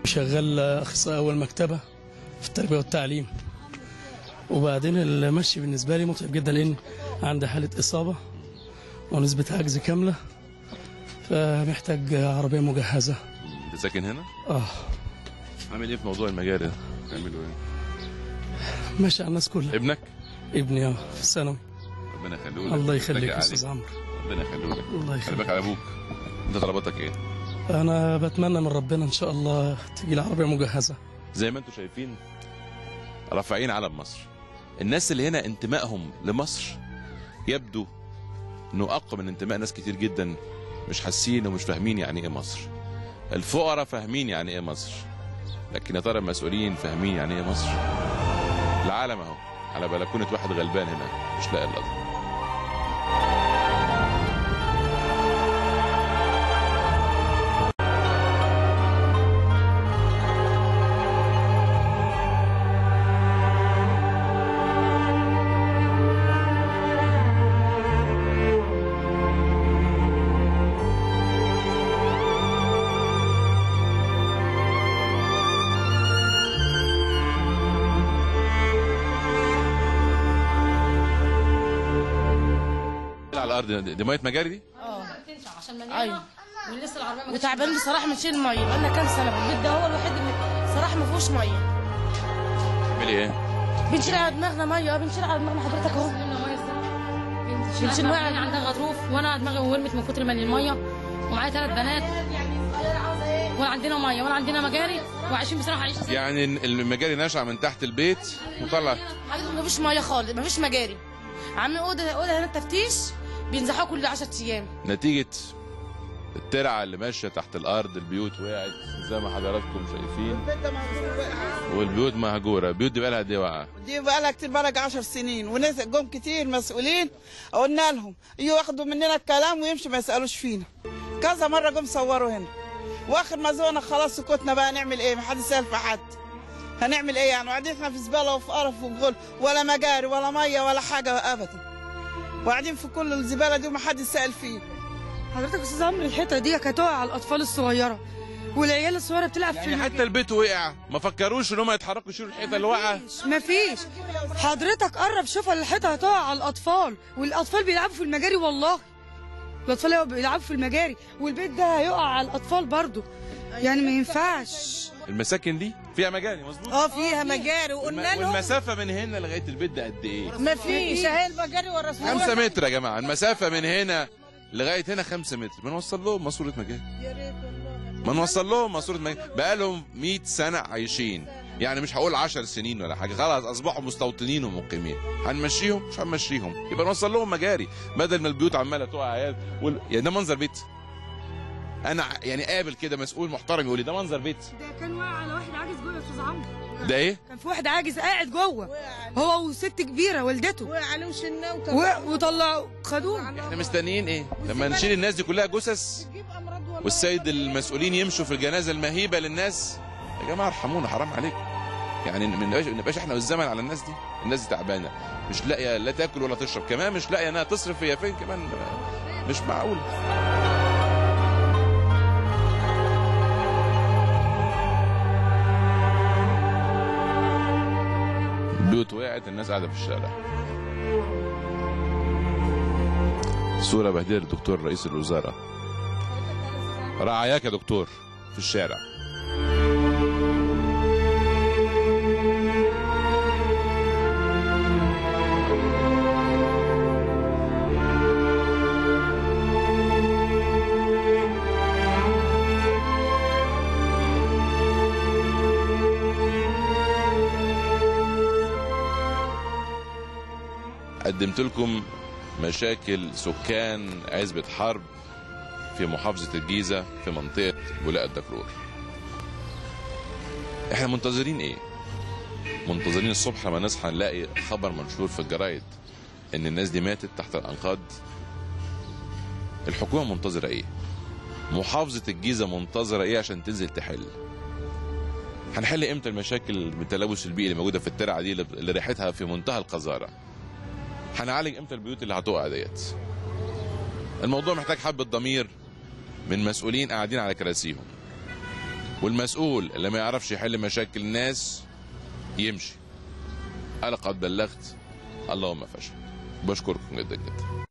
وشغال اخصائي اول مكتبه في التربيه والتعليم وبعدين المشي بالنسبه لي متعب جدا لان عندي حاله اصابه ونسبه عجز كامله فمحتاج عربيه مجهزه انت ساكن هنا اه عامل ايه في موضوع المجاري ده بتعملوا ايه ماشي على الناس كلها ابنك ابني اه في الثانوي ربنا يخليه لك الله يخليك راجع يا عليك. استاذ عمرو ربنا يخليه لك الله خلي يخليك بالك على ابوك انت طلباتك ايه انا بتمنى من ربنا ان شاء الله تجي لي عربيه مجهزه زي ما انتم شايفين رافعين علم مصر الناس اللي هنا انتمائهم لمصر يبدو انه اقوى من انتماء ناس كتير جدا مش حاسين ومش فاهمين يعني ايه مصر الفقراء فاهمين يعني ايه مصر لكن يا ترى المسؤولين فاهمين يعني ايه مصر العالم اهو على بلكونه واحد غلبان هنا مش لاقي القدر على الارض دي, دي ميه مجاري دي اه تنفع عشان أيوة. مليانه ولسه العربيه ما وتعبان بصراحه من شيل الميه بقالنا كام سنه البيت ده هو الوحيد اللي صراحه ما فيهوش ميه تعملي ايه بنشيل على دماغنا ميه اه بنشيل على دماغنا حضرتك اهو بنشيل بنشيل مية. عندها غضروف وانا دماغي ورمت من كتر ما الميه ومعايا ثلاث بنات ولا عندنا ميه ولا عندنا مجاري وعايشين بصراحه عيشه سيئة. يعني المجاري ناشعه من تحت البيت وطلع حضرتك ما فيش ميه خالص ما فيش مجاري عاملين اوضه اوضه هنا التفتيش بينزحوها كل 10 ايام نتيجة الترعة اللي ماشية تحت الأرض البيوت وقعت زي ما حضراتكم شايفين والبيوت مهجورة البيوت دي بقالها قد إيه واقعة دي بقى لها كتير بقى 10 سنين وناس جم كتير مسؤولين قلنا لهم يجوا ياخدوا مننا الكلام ويمشوا ما يسالوش فينا كذا مره جم صوروا هنا واخر ما زونا خلاص سكتنا بقى نعمل ايه ما حد سال في حد هنعمل ايه يعني وقاعدين احنا في زباله وفي قرف وغل ولا مجاري ولا ميه ولا حاجه ابدا وقاعدين في كل الزباله دي وما حد سال فيه حضرتك يا استاذ عمرو الحته دي كانت تقع على الاطفال الصغيره والعيال الصغيره بتلعب في يعني حتى البيت وقع ما فكروش إن هم يتحركوا يشيلوا الحيطة اللي واقعة ما فيش حضرتك قرب شوف الحيطه هتقع على الاطفال والاطفال بيلعبوا في المجاري والله الاطفال بيلعبوا في المجاري والبيت ده هيقع على الاطفال برضو يعني ما ينفعش المساكن دي فيها مجاري مظبوط اه فيها مجاري وقلنا والم- لهم والمسافة من هنا لغاية البيت ده قد إيه؟ ما فيش اهي المجاري ورا خمسة متر يا جماعة المسافة من هنا لغاية هنا خمسة متر بنوصل لهم ماسورة مجاري ما نوصل لهم ماسورة مجاري بقالهم 100 سنة عايشين يعني مش هقول 10 سنين ولا حاجة خلاص أصبحوا مستوطنين ومقيمين هنمشيهم مش هنمشيهم يبقى نوصل لهم مجاري بدل ما البيوت عمالة تقع عيال وال... يعني ده منظر بيت أنا ع- يعني قابل كده مسؤول محترم يقول لي ده منظر بيت ده كان واقع على واحد عاجز جوه يا استاذ عمرو ده إيه؟ كان في واحد عاجز قاعد جوه هو وست كبيره والدته وقع عليه وشلناه وكان و- وطلعوا خدوه احنا مستنيين ايه؟ لما نشيل الناس دي كلها جثث والسيد المسؤولين يمشوا في الجنازه المهيبه للناس يا جماعه ارحمونا حرام عليكم يعني ما نبقاش ما نبقاش احنا والزمن على الناس دي الناس دي تعبانه مش لاقيه لا تاكل ولا تشرب كمان مش لاقيه انها تصرف هي فين كمان مش معقول البيوت وقعت الناس قاعده في الشارع صورة بهدية للدكتور رئيس الوزارة رعاياك يا دكتور في الشارع قدمت لكم مشاكل سكان عزبة حرب في محافظة الجيزة في منطقة بولاق الدكرور احنا منتظرين ايه منتظرين الصبح لما نصحى نلاقي خبر منشور في الجرايد ان الناس دي ماتت تحت الانقاض الحكومة منتظرة ايه محافظة الجيزة منتظرة ايه عشان تنزل تحل هنحل امتى المشاكل بالتلوث البيئي اللي موجودة في الترعة دي اللي ريحتها في منتهى القذارة هنعالج امتى البيوت اللي هتقع ديت الموضوع محتاج حبة ضمير من مسؤولين قاعدين على كراسيهم والمسؤول اللي ما يعرفش يحل مشاكل الناس يمشي انا قد بلغت اللهم فشل بشكركم جدا جدا